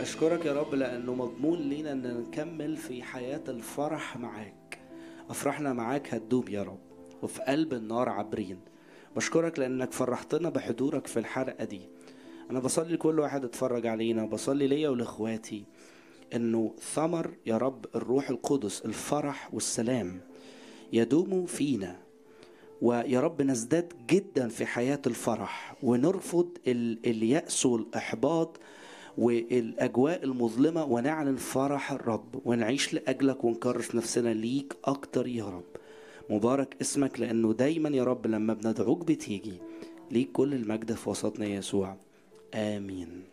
أشكرك يا رب لأنه مضمون لينا أن نكمل في حياة الفرح معاك أفرحنا معاك هتدوب يا رب وفي قلب النار عابرين بشكرك لأنك فرحتنا بحضورك في الحلقة دي أنا بصلي لكل واحد اتفرج علينا بصلي ليا ولإخواتي إنه ثمر يا رب الروح القدس الفرح والسلام يدوم فينا ويا رب نزداد جدا في حياة الفرح ونرفض ال- اليأس والإحباط والأجواء المظلمة ونعلن فرح الرب ونعيش لأجلك ونكرس نفسنا ليك أكتر يا رب مبارك اسمك لأنه دايما يا رب لما بندعوك بتيجي ليك كل المجد في وسطنا يا يسوع آمين